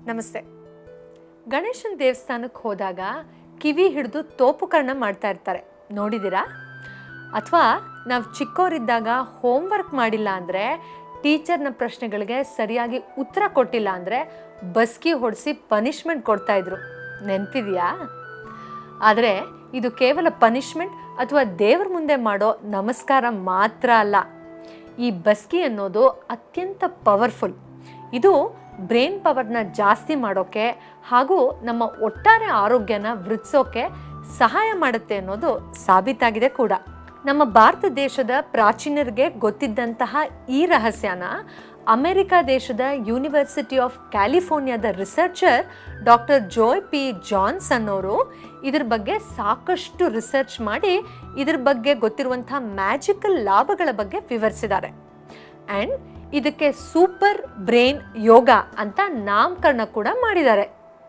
ನಮಸ್ತೆ ಗಣೇಶನ ದೇವಸ್ಥಾನಕ್ಕೆ ಹೋದಾಗ ಕಿವಿ ಹಿಡಿದು ತೋಪುಕರಣ ಮಾಡ್ತಾ ಇರ್ತಾರೆ ನೋಡಿದ್ದೀರಾ ಅಥವಾ ನಾವು ಚಿಕ್ಕವರಿದ್ದಾಗ ಹೋಮ್ವರ್ಕ್ ಮಾಡಿಲ್ಲ ಅಂದರೆ ಟೀಚರ್ನ ಪ್ರಶ್ನೆಗಳಿಗೆ ಸರಿಯಾಗಿ ಉತ್ತರ ಕೊಟ್ಟಿಲ್ಲ ಅಂದರೆ ಬಸ್ಕಿ ಹೊಡಿಸಿ ಪನಿಷ್ಮೆಂಟ್ ಕೊಡ್ತಾಯಿದ್ರು ನೆನಪಿದೆಯಾ ಆದರೆ ಇದು ಕೇವಲ ಪನಿಷ್ಮೆಂಟ್ ಅಥವಾ ದೇವ್ರ ಮುಂದೆ ಮಾಡೋ ನಮಸ್ಕಾರ ಮಾತ್ರ ಅಲ್ಲ ಈ ಬಸ್ಕಿ ಅನ್ನೋದು ಅತ್ಯಂತ ಪವರ್ಫುಲ್ ಇದು ಬ್ರೈನ್ ಪವರ್ನ ಜಾಸ್ತಿ ಮಾಡೋಕ್ಕೆ ಹಾಗೂ ನಮ್ಮ ಒಟ್ಟಾರೆ ಆರೋಗ್ಯನ ವೃದ್ಧಿಸೋಕೆ ಸಹಾಯ ಮಾಡುತ್ತೆ ಅನ್ನೋದು ಸಾಬೀತಾಗಿದೆ ಕೂಡ ನಮ್ಮ ಭಾರತ ದೇಶದ ಪ್ರಾಚೀನರಿಗೆ ಗೊತ್ತಿದ್ದಂತಹ ಈ ರಹಸ್ಯನ ಅಮೆರಿಕ ದೇಶದ ಯೂನಿವರ್ಸಿಟಿ ಆಫ್ ಕ್ಯಾಲಿಫೋರ್ನಿಯಾದ researcher doctor Joy P Johns ಅನ್ನೋರು ಇದ್ರ ಬಗ್ಗೆ ಸಾಕಷ್ಟು ರಿಸರ್ಚ್ ಮಾಡಿ ಇದ್ರ ಬಗ್ಗೆ ಗೊತ್ತಿರುವಂಥ ಮ್ಯಾಜಿಕಲ್ ಲಾಭಗಳ ಬಗ್ಗೆ ವಿವರಿಸಿದ್ದಾರೆ ಆ್ಯಂಡ್ ಇದಕ್ಕೆ ಸೂಪರ್ ಬ್ರೈನ್ ಯೋಗ ಅಂತ ನಾಮಕರಣ ಕೂಡ ಮಾಡಿದ್ದಾರೆ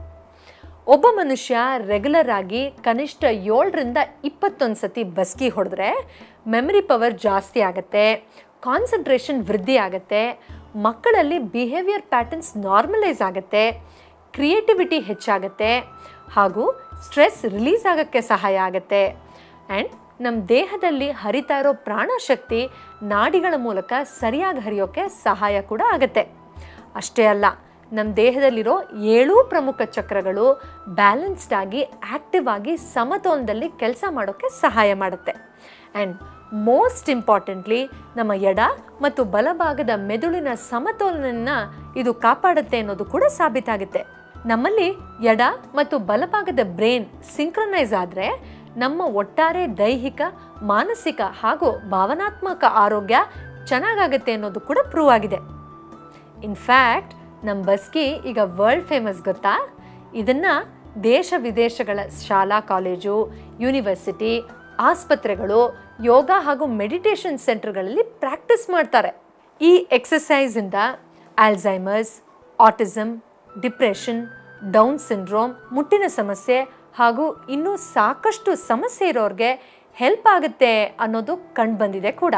ಒಬ್ಬ ಮನುಷ್ಯ ರೆಗ್ಯುಲರ್ ಆಗಿ ಕನಿಷ್ಠ ಏಳರಿಂದ ಇಪ್ಪತ್ತೊಂದು ಸತಿ ಬಸ್ಕಿ ಹೊಡೆದ್ರೆ ಮೆಮರಿ ಪವರ್ ಜಾಸ್ತಿ ಆಗುತ್ತೆ ಕಾನ್ಸಂಟ್ರೇಷನ್ ವೃದ್ಧಿ ಆಗುತ್ತೆ ಮಕ್ಕಳಲ್ಲಿ ಬಿಹೇವಿಯರ್ ಪ್ಯಾಟರ್ನ್ಸ್ ನಾರ್ಮಲೈಸ್ ಆಗುತ್ತೆ ಕ್ರಿಯೇಟಿವಿಟಿ ಹೆಚ್ಚಾಗುತ್ತೆ ಹಾಗೂ ಸ್ಟ್ರೆಸ್ ರಿಲೀಸ್ ಆಗೋಕ್ಕೆ ಸಹಾಯ ಆಗುತ್ತೆ ಆ್ಯಂಡ್ ನಮ್ಮ ದೇಹದಲ್ಲಿ ಹರಿತಾ ಇರೋ ಪ್ರಾಣಶಕ್ತಿ ನಾಡಿಗಳ ಮೂಲಕ ಸರಿಯಾಗಿ ಹರಿಯೋಕ್ಕೆ ಸಹಾಯ ಕೂಡ ಆಗುತ್ತೆ ಅಷ್ಟೇ ಅಲ್ಲ ನಮ್ಮ ದೇಹದಲ್ಲಿರೋ ಏಳೂ ಪ್ರಮುಖ ಚಕ್ರಗಳು ಬ್ಯಾಲೆನ್ಸ್ಡ್ ಆಗಿ ಆ್ಯಕ್ಟಿವ್ ಆಗಿ ಸಮತೋಲನದಲ್ಲಿ ಕೆಲಸ ಮಾಡೋಕ್ಕೆ ಸಹಾಯ ಮಾಡುತ್ತೆ ಆ್ಯಂಡ್ ಮೋಸ್ಟ್ ಇಂಪಾರ್ಟೆಂಟ್ಲಿ ನಮ್ಮ ಎಡ ಮತ್ತು ಬಲಭಾಗದ ಮೆದುಳಿನ ಸಮತೋಲನ ಇದು ಕಾಪಾಡುತ್ತೆ ಅನ್ನೋದು ಕೂಡ ಸಾಬೀತಾಗುತ್ತೆ ನಮ್ಮಲ್ಲಿ ಎಡ ಮತ್ತು ಬಲಭಾಗದ ಬ್ರೈನ್ ಸಿಂಕ್ರನೈಸ್ ಆದರೆ ನಮ್ಮ ಒಟ್ಟಾರೆ ದೈಹಿಕ ಮಾನಸಿಕ ಹಾಗೂ ಭಾವನಾತ್ಮಕ ಆರೋಗ್ಯ ಚೆನ್ನಾಗಾಗುತ್ತೆ ಅನ್ನೋದು ಕೂಡ ಪ್ರೂವ್ ಆಗಿದೆ ಇನ್ಫ್ಯಾಕ್ಟ್ ನಮ್ಮ ಬಸ್ಕಿ ಈಗ ವರ್ಲ್ಡ್ ಫೇಮಸ್ ಗೊತ್ತಾ ಇದನ್ನು ದೇಶ ವಿದೇಶಗಳ ಶಾಲಾ ಕಾಲೇಜು ಯೂನಿವರ್ಸಿಟಿ ಆಸ್ಪತ್ರೆಗಳು ಯೋಗ ಹಾಗೂ ಮೆಡಿಟೇಷನ್ ಸೆಂಟರ್ಗಳಲ್ಲಿ ಪ್ರಾಕ್ಟೀಸ್ ಮಾಡ್ತಾರೆ ಈ ಎಕ್ಸಸೈಸಿಂದ Alzheimer's autism depression Down syndrome ಮುಟ್ಟಿನ ಸಮಸ್ಯೆ ಹಾಗೂ ಇನ್ನೂ ಸಾಕಷ್ಟು ಸಮಸ್ಯೆ ಇರೋರಿಗೆ ಹೆಲ್ಪ್ ಆಗುತ್ತೆ ಅನ್ನೋದು ಕಂಡುಬಂದಿದೆ ಕೂಡ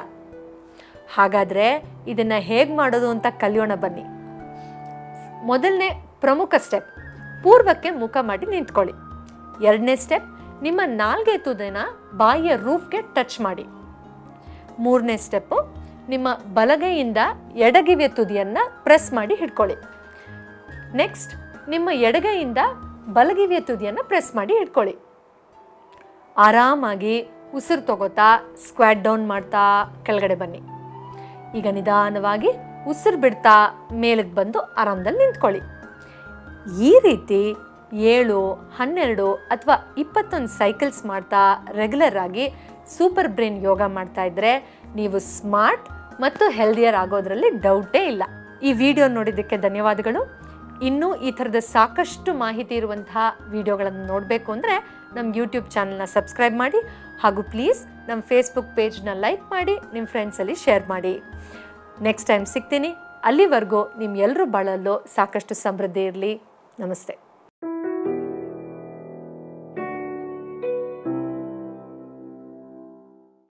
ಹಾಗಾದರೆ ಇದನ್ನು ಹೇಗೆ ಮಾಡೋದು ಅಂತ ಕಲಿಯೋಣ ಬನ್ನಿ ಮೊದಲನೇ ಪ್ರಮುಖ ಸ್ಟೆಪ್ ಪೂರ್ವಕ್ಕೆ ಮುಖ ಮಾಡಿ ನಿಂತ್ಕೊಳ್ಳಿ ಎರಡನೇ ಸ್ಟೆಪ್ ನಿಮ್ಮ ನಾಲ್ಗೆ ತುದಿನ ಬಾಯಿಯ ರೂಫ್ಗೆ ಟಚ್ ಮಾಡಿ ಮೂರನೇ ಸ್ಟೆಪ್ಪು ನಿಮ್ಮ ಬಲಗೈಯಿಂದ ಎಡಗಿವಿಯ ತುದಿಯನ್ನು ಪ್ರೆಸ್ ಮಾಡಿ ಹಿಡ್ಕೊಳ್ಳಿ ನೆಕ್ಸ್ಟ್ ನಿಮ್ಮ ಎಡಗೈಯಿಂದ ಬಲಗಿವಿಯ ತುದಿಯನ್ನು ಪ್ರೆಸ್ ಮಾಡಿ ಹಿಡ್ಕೊಳ್ಳಿ ಆರಾಮಾಗಿ ಉಸಿರು ತಗೋತಾ ಸ್ಕ್ವಾಟ್ ಡೌನ್ ಮಾಡ್ತಾ ಕೆಳಗಡೆ ಬನ್ನಿ ಈಗ ನಿಧಾನವಾಗಿ ಉಸಿರು ಬಿಡ್ತಾ ಮೇಲಕ್ಕೆ ಬಂದು ಆರಾಮದಲ್ಲಿ ನಿಂತ್ಕೊಳ್ಳಿ ಈ ರೀತಿ ಏಳು ಹನ್ನೆರಡು ಅಥವಾ ಇಪ್ಪತ್ತೊಂದು ಸೈಕಲ್ಸ್ ಮಾಡ್ತಾ ರೆಗ್ಯುಲರ್ ಆಗಿ ಸೂಪರ್ ಬ್ರೈನ್ ಯೋಗ ಮಾಡ್ತಾ ಇದ್ರೆ ನೀವು ಸ್ಮಾರ್ಟ್ ಮತ್ತು ಹೆಲ್ದಿಯರ್ ಆಗೋದ್ರಲ್ಲಿ ಡೌಟೇ ಇಲ್ಲ ಈ ವಿಡಿಯೋ ನೋಡಿದ್ದಕ್ಕೆ ಧನ್ಯವಾದಗಳು ಇನ್ನೂ ಈ ಥರದ ಸಾಕಷ್ಟು ಮಾಹಿತಿ ಇರುವಂತಹ ವಿಡಿಯೋಗಳನ್ನು ನೋಡಬೇಕು ಅಂದರೆ ನಮ್ಮ ಯೂಟ್ಯೂಬ್ ಚಾನಲ್ನ ಸಬ್ಸ್ಕ್ರೈಬ್ ಮಾಡಿ ಹಾಗೂ ಪ್ಲೀಸ್ ನಮ್ಮ ಫೇಸ್ಬುಕ್ ಪೇಜ್ನ ಲೈಕ್ ಮಾಡಿ ನಿಮ್ಮ ಫ್ರೆಂಡ್ಸಲ್ಲಿ ಶೇರ್ ಮಾಡಿ ನೆಕ್ಸ್ಟ್ ಟೈಮ್ ಸಿಗ್ತೀನಿ ಅಲ್ಲಿವರೆಗೂ ನಿಮ್ಮ ಎಲ್ಲರೂ ಬಾಳಲ್ಲೂ ಸಾಕಷ್ಟು ಸಮೃದ್ಧಿ ಇರಲಿ ನಮಸ್ತೆ